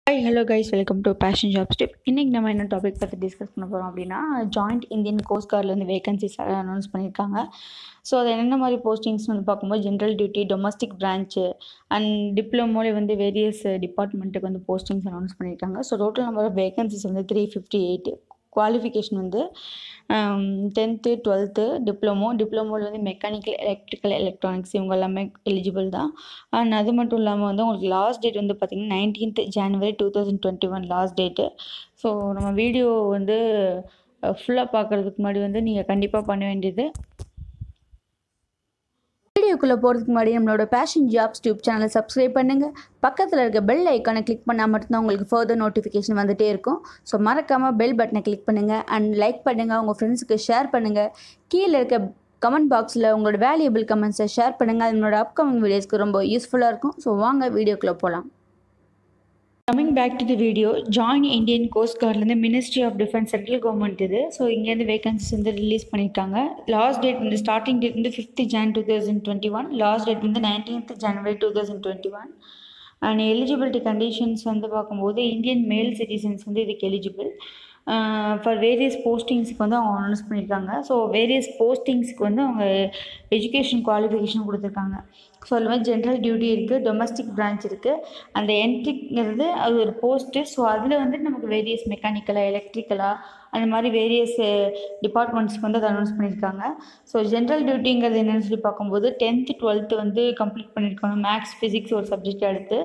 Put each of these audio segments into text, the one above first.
hi hello guys welcome to passion job ஸ்டிப் இன்றைக்கி நம்ம என்ன டாபிக் பற்றி டிஸ்கஸ் பண்ண போகிறோம் அப்படின்னா ஜாயிண்ட் இந்தியன் கோஸ்ட் கார்ட்லேருந்து வேகன்சிஸ் அனௌன்ஸ் பண்ணியிருக்காங்க ஸோ அது என்னென்ன மாதிரி போஸ்டிங்ஸ் வந்து பார்க்கும்போது general duty domestic branch and டிப்ளமோலே வந்து வேரியஸ் டிபார்ட்மெண்ட்டுக்கு வந்து போஸ்டிங்ஸ் அனௌன்ஸ் பண்ணியிருக்காங்க so total number of vacancies வந்து த்ரீ ஃபிஃப்டி எயிட் குவாலிஃபிகேஷன் வந்து டென்த்து டுவெல்த்து டிப்ளமோ டிப்ளமோவில் வந்து மெக்கானிக்கல் எலக்ட்ரிக்கல் எலக்ட்ரானிக்ஸ் இவங்க எல்லாமே எலிஜிபிள் தான் அண்ட் அது மட்டும் இல்லாமல் வந்து உங்களுக்கு லாஸ்ட் டேட் வந்து பார்த்திங்கன்னா nineteenth January two thousand twenty one last date so நம்ம வீடியோ வந்து ஃபுல்லாக பார்க்குறதுக்கு முன்னாடி வந்து நீங்கள் கண்டிப்பாக பண்ண வேண்டியது வீடியோக்குள்ளே போகிறதுக்கு முன்னாடி நம்மளோட பேஷன் ஜாப்ஸ் டியூப் சேனலை சப்ஸ்கிரைப் பண்ணுங்கள் பக்கத்தில் இருக்க பெல் ஐக்கானை கிளிக் பண்ணால் மட்டும்தான் உங்களுக்கு ஃபர்தர் நோட்டிஃபிகேஷன் வந்துகிட்டே இருக்கும் ஸோ மறக்காமல் பெல் பட்டனை கிளிக் பண்ணுங்கள் அண்ட் லைக் பண்ணுங்கள் உங்கள் ஃப்ரெண்ட்ஸுக்கு ஷேர் பண்ணுங்கள் கீழே இருக்க கமெண்ட் பாக்ஸில் உங்களோட வேல்யூபிள் கமெண்ட்ஸை ஷேர் பண்ணுங்கள் அது நம்மளோட அப்கமிங் வீடியோஸ்க்கு ரொம்ப யூஸ்ஃபுல்லாக இருக்கும் ஸோ வாங்க வீடியோக்குள்ளே போகலாம் coming back to the video join Indian coast கார்ட்லேருந்து ministry of defence central government இது ஸோ இங்கேருந்து வேகன்சிஸ் வந்து ரிலீஸ் பண்ணியிருக்காங்க லாஸ்ட் டேட் வந்து ஸ்டார்டிங் டேட் வந்து fifth Jan two thousand twenty one last date வந்து nineteenth January two thousand twenty one and eligibility conditions வந்து பார்க்கும்போது இந்தியன் மேல் சிட்டிசன்ஸ் வந்து இதுக்கு எலிஜிபிள் ஃபார் வேரியஸ் போஸ்டிங்ஸுக்கு வந்து அவங்க அனௌன்ஸ் பண்ணியிருக்காங்க ஸோ வேரியஸ் போஸ்டிங்ஸ்க்கு வந்து அவங்க எஜுகேஷன் குவாலிஃபிகேஷன் கொடுத்துருக்காங்க ஸோ அது மாதிரி ஜென்ரல் டியூட்டி இருக்குது டொமஸ்டிக் பிரான்ச் இருக்குது அந்த என்ட்ரிங்கிறது அது ஒரு போஸ்ட்டு ஸோ அதில் வந்து நமக்கு வேரியஸ் மெக்கானிக்கலாக எலக்ட்ரிக்கலாக அந்த மாதிரி வேரியஸ் டிபார்ட்மெண்ட்ஸ்க்கு வந்து அதை அனௌன்ஸ் பண்ணியிருக்காங்க ஸோ ஜென்ரல் டியூட்டிங்கிறது என்னென்னு சொல்லி பார்க்கும்போது டென்த்து டுவெல்த்து வந்து கம்ப்ளீட் பண்ணியிருக்கணும் மேக்ஸ் ஃபிசிக்ஸ் ஒரு சப்ஜெக்ட் எடுத்து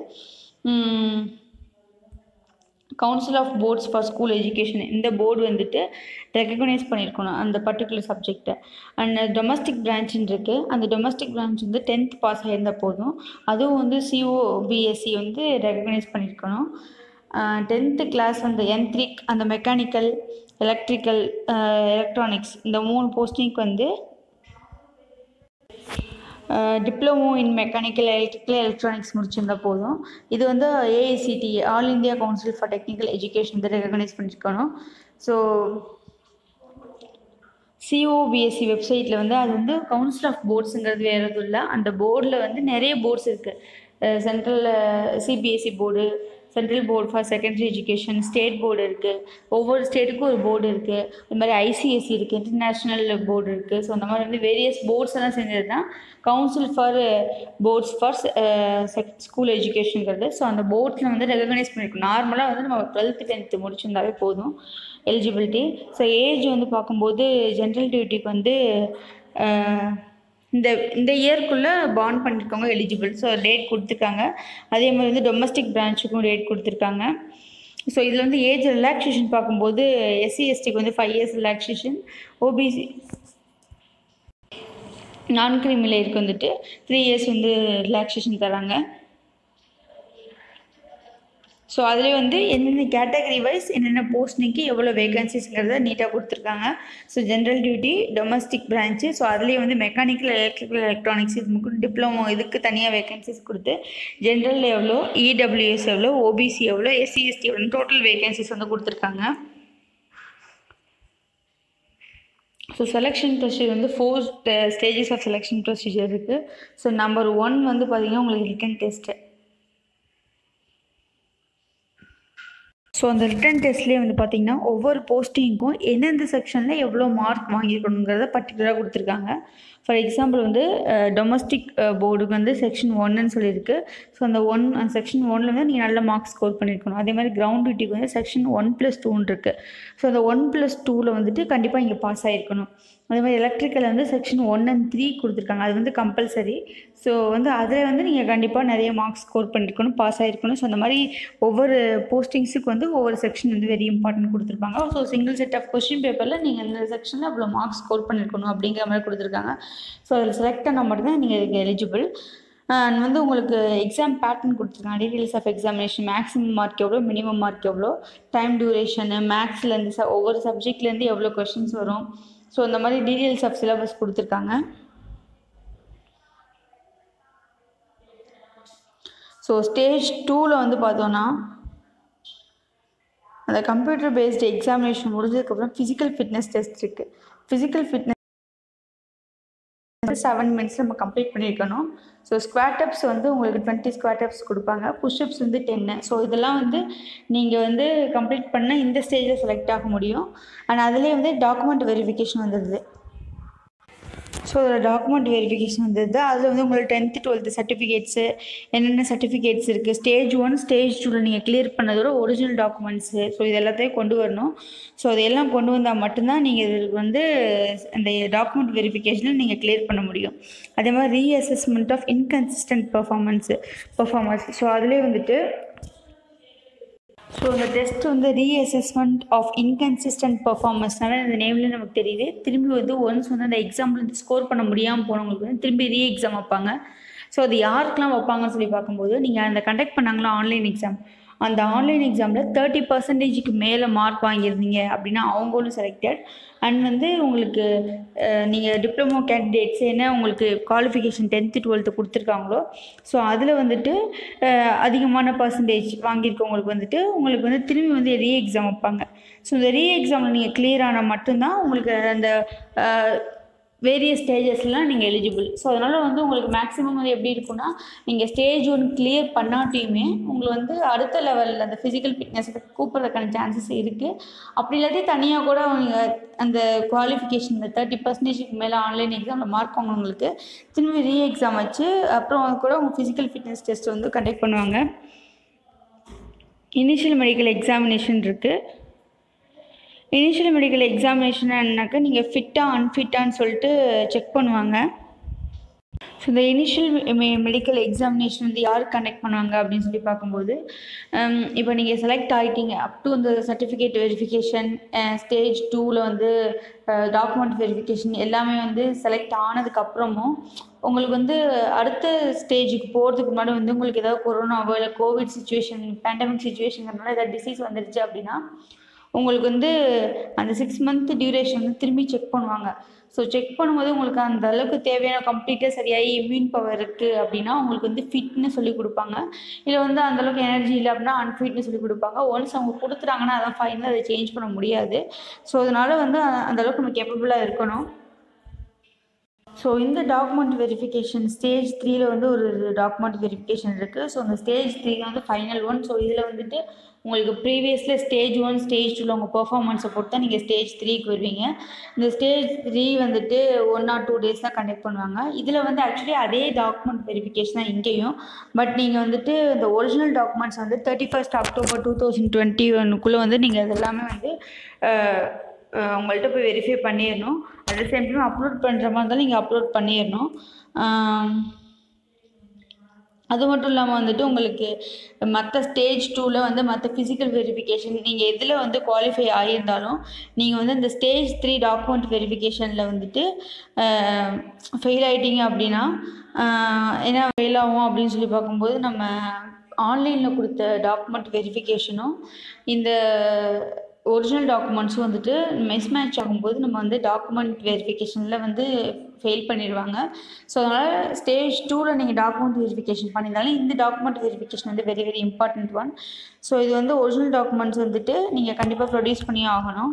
council of boards for school education இந்த போர்டு வந்துட்டு ரெக்கக்னைஸ் பண்ணியிருக்கணும் அந்த பர்டிகுலர் சப்ஜெக்டை அண்ட் டொமஸ்டிக் பிரான்ச்சுன்னு இருக்குது அந்த டொமஸ்டிக் பிரான்ச் வந்து டென்த் பாஸ் ஆகியிருந்தால் போதும் அதுவும் வந்து சிஓ பிஎஸ்சி வந்து ரெக்கக்னைஸ் பண்ணியிருக்கணும் டென்த்து கிளாஸ் வந்து என்த்ரிக் அந்த மெக்கானிக்கல் எலக்ட்ரிக்கல் எலக்ட்ரானிக்ஸ் இந்த மூணு போஸ்டிங்க்கு வந்து diploma in mechanical electrical electronics முடிச்சிருந்தா போதும் இது வந்து AICT all India council for technical education வந்து ரெகனைஸ் பண்ணியிருக்கணும் ஸோ சிஓபிஎஸ்சி வெப்சைட்டில் வந்து அது வந்து கவுன்சில் ஆஃப் போர்ட்ஸுங்கிறது வேறு எதுவும் இல்லை அந்த போர்டில் வந்து நிறைய போர்ட்ஸ் இருக்குது central CBSE board central board for secondary education state board இருக்குது ஒவ்வொரு ஸ்டேட்டுக்கும் ஒரு போர்டு இருக்குது அது மாதிரி ஐசிஎஸ்சி இருக்குது இன்டர்நேஷ்னல் போர்டு இருக்குது ஸோ அந்த மாதிரி வந்து வேரியஸ் போர்ட்ஸ் எல்லாம் செஞ்சது தான் council for boards for sec school எஜுகேஷனுங்கிறது ஸோ அந்த போர்ட்ஸில் வந்து ரெகனைஸ் பண்ணியிருக்கோம் நார்மலாக வந்து நம்ம டுவெல்த்து டென்த்து முடிச்சிருந்தாவே போதும் எலிஜிபிலிட்டி ஸோ ஏஜ் வந்து பார்க்கும்போது ஜென்ரல் டியூட்டிக்கு வந்து இந்த இந்த இயர்க்குள்ளே பாண்ட் பண்ணியிருக்கவங்க எலிஜிபிள் ஸோ டேட் கொடுத்துருக்காங்க அதே மாதிரி வந்து டொமஸ்டிக் பிரான்ச்சுக்கும் டேட் கொடுத்துருக்காங்க ஸோ இதில் வந்து ஏஜ் ரிலாக்ஸேஷன் பார்க்கும்போது எஸ்சி எஸ்டிக்கு வந்து five years relaxation OBC non கிரிமிலேருக்கு வந்துட்டு த்ரீ இயர்ஸ் வந்து ரிலாக்ஸேஷன் தராங்க ஸோ அதில் வந்து என்னென்ன கேட்டகரி வைஸ் என்னென்ன போஸ்டிங்க்கு எவ்வளோ வேகன்சிஸ்ங்கிறத நீட்டாக கொடுத்துருக்காங்க so general duty domestic branch so அதுலேயே வந்து மெக்கானிக்கல் எலக்ட்ரிக்கல் எலக்ட்ரானிக்ஸ் இது முக்கியம் டிப்ளமோ இதுக்கு தனியாக வேகன்சிஸ் கொடுத்து ஜென்ரல் எவ்வளோ இடபிள்யூஎஸ் எவ்வளோ ஓபிசி எவ்வளோ எஸ்சி எஸ்டி எவ்வளோ டோட்டல் வேகன்சிஸ் வந்து கொடுத்துருக்காங்க ஸோ செலெக்ஷன் ப்ரொசீஜர் வந்து four stages of selection procedure இருக்குது ஸோ நம்பர் ஒன் வந்து பார்த்திங்கன்னா உங்களுக்கு ரிட்டன் டெஸ்ட்டு ஸோ அந்த ரிட்டன் டெஸ்ட்லேயே வந்து பார்த்திங்கன்னா ஒவ்வொரு போஸ்டிங்க்கும் எந்தெந்த செக்ஷனில் எவ்வளோ மார்க் வாங்கியிருக்கணுங்கிறத பர்டிகுலராக கொடுத்துருக்காங்க ஃபார் எக்ஸாம்பிள் வந்து டொமஸ்டிக் போர்டுக்கு வந்து செக்ஷன் ஒன்னுன்னு சொல்லியிருக்கு ஸோ அந்த ஒன் அந்த செக்ஷன் ஒன்னில் வந்து நீங்கள் நல்ல மார்க்ஸ் ஸ்கோர் பண்ணியிருக்கணும் அதே மாதிரி கிரவுண்ட் டியூட்டிக்கு வந்து செக்ஷன் ஒன் ப்ளஸ் டூன்னு இருக்குது ஸோ அந்த ஒன் ப்ளஸ் டூவில் வந்துட்டு கண்டிப்பாக இங்கே பாஸ் ஆகிருக்கணும் அதே மாதிரி எலக்ட்ரிக்கல் வந்து செக்ஷன் ஒன் அண்ட் த்ரீ கொடுத்துருக்காங்க அது வந்து கம்பல்சரி ஸோ வந்து அதில் வந்து நீங்கள் கண்டிப்பாக நிறைய மார்க்ஸ் ஸ்கோர் பண்ணியிருக்கணும் பாஸ் ஆகிருக்கணும் ஸோ அந்த மாதிரி ஒவ்வொரு போஸ்டிங்ஸுக்கு வந்து ஒவ்வொரு செக்ஷன் வந்து வெரி இம்பார்ட்டன்ட் கொடுத்துருப்பாங்க so single set of question பேப்பரில் நீங்கள் இந்த செக்ஷனில் அவ்வளோ மார்க்ஸ் ஸ்கோர் பண்ணியிருக்கணும் அப்படிங்கிற மாதிரி கொடுத்துருக்காங்க ஸோ அதில் செலக்ட் ஆனால் மட்டும்தான் நீங்கள் இதுக்கு எலிஜிபிள் அண்ட் வந்து உங்களுக்கு எக்ஸாம் பேட்டர்ன் கொடுத்துருக்காங்க details of examination maximum mark எவ்வளோ மினிமம் மார்க் எவ்வளோ டைம் டியூரேஷனு மேக்ஸ்லேருந்து ச ஒவ்வொரு சப்ஜெக்ட்லேருந்து எவ்வளோ கொஷின்ஸ் வரும் ஸோ இந்த மாதிரி டீட்டெயில்ஸ் ஆஃப் சிலபஸ் கொடுத்துருக்காங்க ஸோ ஸ்டேஜ் டூவில் வந்து பார்த்தோன்னா அந்த கம்ப்யூட்டர் பேஸ்டு எக்ஸாமினேஷன் முடிஞ்சதுக்கப்புறம் ஃபிசிக்கல் ஃபிட்னஸ் டெஸ்ட் இருக்குது ஃபிசிக்கல் ஃபிட்னஸ் வந்து செவன் மினிட்ஸ் நம்ம கம்ப்ளீட் பண்ணியிருக்கணும் ஸோ ஸ்குவாட் அப்ஸ் வந்து உங்களுக்கு டுவெண்ட்டி ஸ்குவாட் அப்ஸ் கொடுப்பாங்க புஷ்அப்ஸ் வந்து டென்னு ஸோ இதெல்லாம் வந்து நீங்கள் வந்து கம்ப்ளீட் பண்ண இந்த ஸ்டேஜில் செலக்ட் ஆக முடியும் அண்ட் அதுலேயே வந்து டாக்குமெண்ட் வெரிஃபிகேஷன் வந்துடுது ஸோ அதில் டாக்குமெண்ட் வெரிஃபிகேஷன் வந்தது அதில் வந்து உங்களுக்கு டென்த்து டுவெல்த்து சர்டிஃபிகேட்ஸு என்னென்ன சர்டிஃபிகேட்ஸ் இருக்குது ஸ்டேஜ் ஒன் ஸ்டேஜ் டூவில் நீங்கள் கிளியர் பண்ணதோட ஒரிஜினல் டாக்குமெண்ட்ஸு ஸோ இது எல்லாத்தையும் கொண்டு வரணும் ஸோ அதெல்லாம் கொண்டு வந்தால் மட்டும்தான் நீங்கள் இதுக்கு வந்து அந்த டாக்குமெண்ட் வெரிஃபிகேஷனில் நீங்கள் கிளியர் பண்ண முடியும் அதே மாதிரி reassessment of inconsistent performance performance so அதிலே வந்துட்டு ஸோ இந்த டெஸ்ட் வந்து ரீஅசஸ்மெண்ட் ஆஃப் இன்கன்சிஸ்டன்ட் பர்ஃபார்மன்ஸ்னால இந்த நேம்லேயே நமக்கு தெரியுது திரும்பி வந்து ஒன்ஸ் வந்து அந்த எக்ஸாம்பிள் வந்து ஸ்கோர் பண்ண முடியாமல் போனவங்களுக்கு வந்து திரும்பி ரீ எக்ஸாம் வைப்பாங்க ஸோ அது யாருக்கெல்லாம் வைப்பாங்கன்னு சொல்லி பார்க்கும்போது நீங்கள் அந்த கண்டக்ட் பண்ணாங்களா ஆன்லைன் எக்ஸாம் அந்த ஆன்லைன் எக்ஸாமில் தேர்ட்டி பர்சன்டேஜுக்கு மேலே மார்க் வாங்கியிருந்தீங்க அப்படின்னா அவங்களும் செலக்டட் அண்ட் வந்து உங்களுக்கு நீங்கள் டிப்ளமோ கேண்டிடேட்ஸ் என்ன உங்களுக்கு குவாலிஃபிகேஷன் டென்த்து டுவெல்த்து கொடுத்துருக்காங்களோ ஸோ அதில் வந்துட்டு அஹ், அதிகமான பர்சன்டேஜ் வாங்கியிருக்கவங்களுக்கு வந்துட்டு உங்களுக்கு வந்து திரும்பி வந்து ரீ எக்ஸாம் வைப்பாங்க ஸோ இந்த ரீ எக்ஸாமில் நீங்கள் கிளியர் ஆனால் மட்டும்தான் உங்களுக்கு அந்த வேரியஸ் ஸ்டேஜஸ்லாம் நீங்கள் எலிஜிபிள் ஸோ அதனால் வந்து உங்களுக்கு மேக்ஸிமம் வந்து எப்படி இருக்குன்னா நீங்கள் ஸ்டேஜ் ஒன் கிளியர் பண்ணாட்டியுமே உங்களுக்கு வந்து அடுத்த லெவலில் அந்த ஃபிசிக்கல் ஃபிட்னஸ் கூப்பிட்றதுக்கான சான்சஸ் இருக்குது அப்படி இல்லாட்டி தனியாக கூட நீங்கள் அந்த குவாலிஃபிகேஷன் இந்த தேர்ட்டி பர்சன்டேஜுக்கு மேலே ஆன்லைன் எக்ஸாமில் மார்க் வாங்கினவங்களுக்கு திரும்பி ரீ எக்ஸாம் வச்சு அப்புறம் கூட உங்கள் ஃபிசிக்கல் ஃபிட்னஸ் டெஸ்ட் வந்து கண்டக்ட் பண்ணுவாங்க இனிஷியல் மெடிக்கல் எக்ஸாமினேஷன் இருக்குது இனிஷியல் மெடிக்கல் எக்ஸாமினேஷன்னாக்கா நீங்கள் ஃபிட்டாக அன்ஃபிட்டான்னு சொல்லிட்டு செக் பண்ணுவாங்க ஸோ இந்த இனிஷியல் மெடிக்கல் எக்ஸாமினேஷன் வந்து யார் கண்டக்ட் பண்ணுவாங்க அப்படின்னு சொல்லி பார்க்கும்போது ஹம், இப்போ நீங்கள் செலக்ட் ஆகிட்டீங்க அப் டு இந்த சர்டிஃபிகேட் வெரிஃபிகேஷன் ஸ்டேஜ் டூவில் வந்து டாக்குமெண்ட் வெரிஃபிகேஷன் எல்லாமே வந்து செலக்ட் ஆனதுக்கப்புறமும் உங்களுக்கு வந்து அடுத்த ஸ்டேஜுக்கு போகிறதுக்கு முன்னாடி வந்து உங்களுக்கு ஏதாவது கொரோனாவோ இல்லை கோவிட் சுச்சுவேஷன் பேண்டமிக் சுச்சுவேஷன்றனால ஏதாவது டிசீஸ் வந்துருச்சு அப்படின்னா உங்களுக்கு வந்து அந்த சிக்ஸ் மந்த் டியூரேஷன் வந்து திரும்பி செக் பண்ணுவாங்க ஸோ செக் பண்ணும்போது உங்களுக்கு அந்த அளவுக்கு தேவையான கம்ப்ளீட்டாக சரியாகி இம்யூன் பவர் இருக்குது அப்படின்னா உங்களுக்கு வந்து ஃபிட்னு சொல்லி கொடுப்பாங்க இல்லை வந்து அந்த அளவுக்கு எனர்ஜி இல்லை அப்படின்னா அன்ஃபிட்னு சொல்லி கொடுப்பாங்க ஒன்ஸ் அவங்க கொடுத்துட்டாங்கன்னா அதான் ஃபைனல் அதை சேஞ்ச் பண்ண முடியாது ஸோ அதனால வந்து அ- அந்த அளவுக்கு நம்ம கேப்பபிளாக இருக்கணும் ஸோ இந்த டாக்குமெண்ட் வெரிஃபிகேஷன் ஸ்டேஜ் த்ரீல வந்து ஒரு டாக்குமெண்ட் வெரிஃபிகேஷன் இருக்குது ஸோ அந்த ஸ்டேஜ் த்ரீ வந்து ஃபைனல் ஒன் ஸோ இதில் வந்துட்டு உங்களுக்கு ப்ரீவியஸில் ஸ்டேஜ் ஒன் ஸ்டேஜ் டூவில் உங்கள் பர்ஃபார்மன்ஸை பொறுத்து தான் நீங்கள் ஸ்டேஜ் த்ரீக்கு வருவீங்க இந்த ஸ்டேஜ் த்ரீ வந்துட்டு ஒன் ஆர் டூ டேஸ் தான் கண்டக்ட் பண்ணுவாங்க இதில் வந்து ஆக்சுவலி அதே டாக்குமெண்ட் வெரிஃபிகேஷன் தான் இங்கேயும் பட் நீங்கள் வந்துட்டு இந்த ஒரிஜினல் டாக்குமெண்ட்ஸ் வந்து thirty first October two thousand twenty ஒன்னுக்குள்ளே வந்து நீங்கள் அது எல்லாமே வந்து அஹ், அஹ், உங்கள்கிட்ட போய் வெரிஃபை பண்ணிடணும் at the same time upload பண்ணுற மாதிரி இருந்தாலும் நீங்கள் அப்லோட் பண்ணிடணும் ஆம், அது மட்டும் இல்லாமல் வந்துட்டு உங்களுக்கு மற்ற ஸ்டேஜ் டூவில் வந்து மற்ற ஃபிசிக்கல் வெரிஃபிகேஷன் நீங்கள் எதில் வந்து குவாலிஃபை ஆகியிருந்தாலும் நீங்கள் வந்து இந்த ஸ்டேஜ் த்ரீ டாக்குமெண்ட் வெரிஃபிகேஷனில் வந்துட்டு ஃபெயில் ஆகிட்டீங்க அப்படின்னா ஆஹ், என்ன ஃபெயில் ஆகும் அப்படின்னு சொல்லி பார்க்கும்போது நம்ம ஆன்லைனில் கொடுத்த டாக்குமெண்ட் வெரிஃபிகேஷனும் இந்த ஒரிஜினல் டாக்குமெண்ட்ஸும் வந்துட்டு மிஸ் மேட்ச் ஆகும்போது நம்ம வந்து டாக்குமெண்ட் வெரிஃபிகேஷனில் வந்து ஃபெயில் பண்ணிடுவாங்க ஸோ அதனால் ஸ்டேஜ் டூவில் நீங்கள் டாக்குமெண்ட் வெரிஃபிகேஷன் பண்ணியிருந்தாலும் இந்த டாக்குமெண்ட் வெரிஃபிகேஷன் வந்து very very important one so இது வந்து ஒரிஜினல் டாக்குமெண்ட்ஸ் வந்துட்டு நீங்கள் கண்டிப்பாக ப்ரொடியூஸ் பண்ணியே ஆகணும்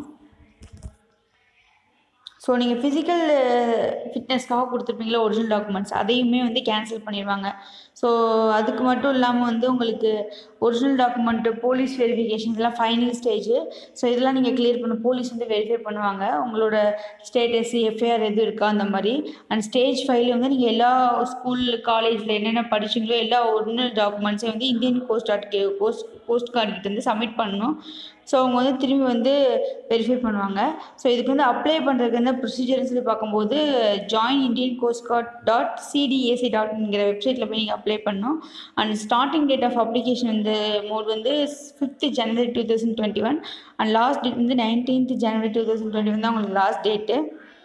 ஸோ நீங்கள் ஃபிசிக்கல் ஃபிட்னஸ்க்காக கொடுத்துருப்பீங்களா ஒரிஜினல் டாக்குமெண்ட்ஸ் அதையுமே வந்து கேன்சல் பண்ணிடுவாங்க ஸோ அதுக்கு மட்டும் இல்லாமல் வந்து உங்களுக்கு ஒரிஜினல் டாக்குமெண்ட்டு போலீஸ் வெரிஃபிகேஷன் இதெல்லாம் ஃபைனல் ஸ்டேஜ் ஸோ இதெல்லாம் நீங்கள் கிளியர் பண்ண போலீஸ் வந்து வெரிஃபை பண்ணுவாங்க உங்களோட ஸ்டேட்டஸ் எஃப்ஐஆர் எது இருக்கா அந்த மாதிரி அண்ட் ஸ்டேஜ் ஃபைவ்ல வந்து நீங்கள் எல்லா ஸ்கூல் காலேஜில் என்னென்ன படிச்சீங்களோ எல்லா ஒரிஜினல் டாக்குமெண்ட்ஸையும் வந்து Indian coast guard coast coast guard கிட்ட வந்து சப்மிட் பண்ணணும் ஸோ அவங்க வந்து திரும்பி வந்து வெரிஃபை பண்ணுவாங்க ஸோ இதுக்கு வந்து அப்ளை பண்ணுறதுக்கு வந்து ப்ரொசீஜர்னு சொல்லி பார்க்கும்போது join Indian coast guard dot CDAC டாட்ங்கிற வெப்சைட்டில் போய் நீங்கள் அப்ளை பண்ணணும் and starting date of application இந்த மோட் வந்து fifth January two thousand twenty one and last date வந்து nineteenth January two thousand twenty one தான் உங்களுக்கு லாஸ்ட் டேட்டு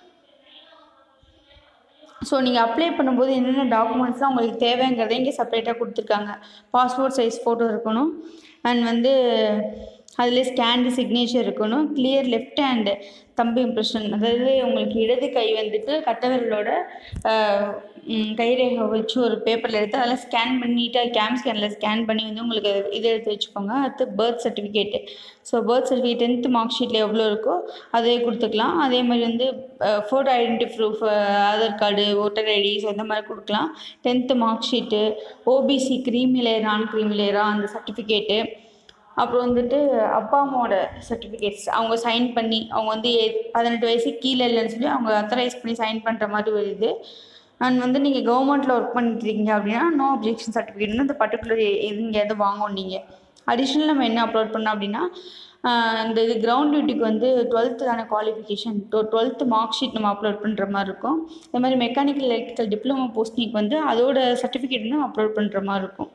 ஸோ நீங்கள் அப்ளை பண்ணும்போது என்னென்ன டாக்குமெண்ட்ஸ்லாம் உங்களுக்கு தேவைங்கிறத இங்கே செப்பரேட்டாக கொடுத்துருக்காங்க பாஸ்போர்ட் சைஸ் ஃபோட்டோ இருக்கணும் அண்ட் வந்து அதில் ஸ்கேன்டு சிக்னேச்சர் இருக்கணும் clear left hand thumb impression அதாவது உங்களுக்கு இடது கை வந்துட்டு கட்டவிரலோட ம், கைரேகை வச்சு ஒரு பேப்பரில் எடுத்து அதெல்லாம் ஸ்கேன் பண்ணி நீட்டாக கேம் ஸ்கேனில் ஸ்கேன் பண்ணி வந்து உங்களுக்கு இது எடுத்து வச்சுக்கோங்க அடுத்து birth certificate so birth certificate tenth mark ஷீட்டில் எவ்வளோ இருக்கோ அதே கொடுத்துக்கலாம் அதே மாதிரி வந்து photo identity proof Aadhaar card voter ID so இந்த மாதிரி கொடுக்கலாம் tenth mark sheet OBC creamy layer non creamy லேயராக அந்த சர்டிஃபிகேட்டு அப்புறம் வந்துட்டு அப்பா அம்மாவோட சர்டிஃபிகேட்ஸ் அவங்க சைன் பண்ணி அவங்க வந்து எ- பதினெட்டு வயசு கீழே இல்லைன்னு சொல்லி அவங்க அத்தரைஸ் பண்ணி சைன் பண்ணுற மாதிரி ஒரு இது அண்ட் வந்து நீங்கள் கவர்மெண்ட்டில் ஒர்க் பண்ணிட்டு இருக்கீங்க அப்படின்னா நோ அப்ஜெக்ஷன் சர்டிஃபிகேட்னு இந்த பர்டிகுலர் இது எங்கேயாவது வாங்கணும் நீங்கள் அடிஷ்னல் நம்ம என்ன அப்லோட் பண்ணோம் அப்படின்னா ஆஹ் இந்த இது கிரவுண்ட் டியூட்டிக்கு வந்து டுவெல்த்து தானே குவாலிஃபிகேஷன் டுவெல்த்து மார்க் ஷீட் நம்ம அப்லோட் பண்ணுற மாதிரி இருக்கும் அதே மாதிரி மெக்கானிக்கல் எலக்ட்ரிக்கல் டிப்ளமோ போஸ்டிங்க்கு வந்து அதோட சர்டிஃபிகேட் வந்து அப்லோட் பண்ணுற மாதிரி இருக்கும்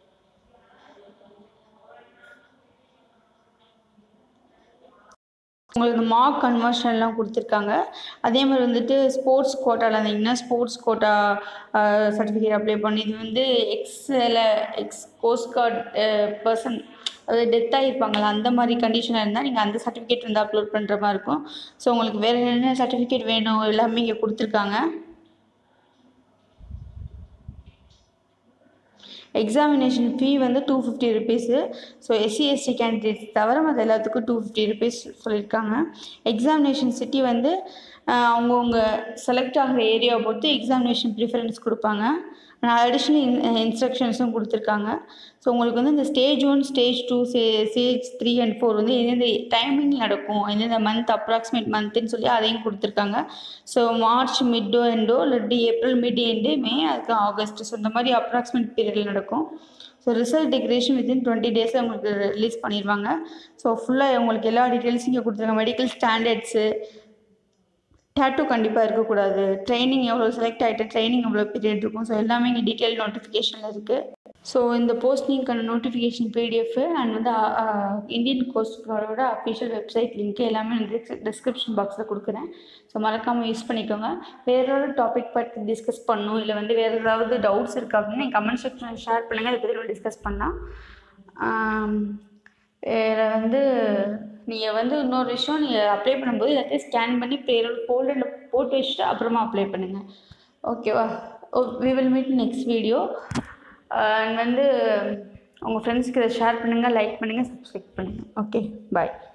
உங்களுக்கு மார்க் கன்வர்ஷன்லாம் கொடுத்துருக்காங்க அதே மாதிரி வந்துட்டு ஸ்போர்ட்ஸ் கோட்டாவில் இருந்தீங்கன்னா ஸ்போர்ட்ஸ் கோட்டா சர்டிஃபிகேட் அப்ளை பண்ணி இது வந்து எக்ஸில் எக்ஸ் கோஸ்ட் கார்டு பர்சன் அதாவது டெத் ஆகிருப்பாங்களா அந்த மாதிரி கண்டிஷனாக இருந்தால் நீங்கள் அந்த சர்டிஃபிகேட் வந்து அப்லோட் பண்ணுற மாதிரி இருக்கும் ஸோ உங்களுக்கு வேறு என்ன சர்டிஃபிகேட் வேணும் எல்லாமே இங்கே கொடுத்துருக்காங்க எக்ஸாமினேஷன் ஃபீ வந்து two fifty rupees so SC ST candidates தவிர மற்ற எல்லாத்துக்கும் டூ ஃபிஃப்டி ருபீஸ் சொல்லியிருக்காங்க எக்ஸாமினேஷன் சிட்டி வந்து ஆஹ், அவங்கவுங்க செலக்ட் ஆகிற ஏரியாவை பொறுத்து எக்ஸாமினேஷன் ப்ரிஃபரன்ஸ் கொடுப்பாங்க அடிஷ்னல் இன்ஸ்ட்ரக்ஷன்ஸும் கொடுத்துருக்காங்க ஸோ உங்களுக்கு வந்து இந்த stage one stage two stay stage three and four வந்து எந்தெந்த டைமிங் நடக்கும் எந்தெந்த மந்த் அப்ராக்சிமேட் மந்த்துன்னு சொல்லி அதையும் கொடுத்துருக்காங்க ஸோ மார்ச் மிட்டோ எண்டோ இல்லாட்டி ஏப்ரல் மிட் எண்டு மே அதுக்கு ஆகஸ்ட் ஸோ இந்த மாதிரி அப்ராக்சிமேட் பீரியடில் நடக்கும் so result declaration within twenty டேஸில் உங்களுக்கு ரிலீஸ் பண்ணிடுவாங்க ஸோ ஃபுல்லாக உங்களுக்கு எல்லா டீட்டெயில்ஸும் இங்கே கொடுத்துருக்காங்க மெடிக்கல் ஸ்டாண்டர்ட்ஸு டேட்டூ கண்டிப்பாக இருக்கக்கூடாது ட்ரைனிங் எவ்வளோ செலக்ட் ஆகிட்டு ட்ரைனிங் எவ்வளோ பீரியட் இருக்கும் ஸோ எல்லாமே இங்கே டீட்டெயில் நோட்டிஃபிகேஷனில் இருக்குது ஸோ இந்த போஸ்டிங்க்கான நோட்டிஃபிகேஷன் பிடிஎஃப் அண்ட் வந்து இந்தியன் கோஸ்ட் கார்டோட அஃபிஷியல் வெப்சைட் லிங்க் எல்லாமே டிஸ்கிரிப்ஷன் பாக்ஸில் கொடுக்குறேன் ஸோ மறக்காமல் யூஸ் பண்ணிக்கோங்க வேறு ஏதாவது டாபிக் பற்றி டிஸ்கஸ் பண்ணணும் இல்லை வந்து வேறு ஏதாவது டவுட்ஸ் இருக்குது அப்படின்னு நீங்கள் கமெண்ட் செக்ஷனில் ஷேர் பண்ணுங்கள் அதை பற்றி நம்ம டிஸ்கஸ் பண்ணலாம் வேறு வந்து நீங்கள் வந்து இன்னொரு விஷயம் நீங்கள் அப்ளை பண்ணும்போது எல்லாத்தையும் ஸ்கேன் பண்ணி பேரோட ஃபோல்டரில் போட்டு வச்சுட்டு அப்புறமா அப்ளை பண்ணுங்கள் ஓகேவா oh we will meet next video and வந்து உங்கள் ஃப்ரெண்ட்ஸ்க்கு இதை ஷேர் பண்ணுங்கள் லைக் பண்ணுங்கள் சப்ஸ்கிரைப் பண்ணுங்கள் ஓகே பாய்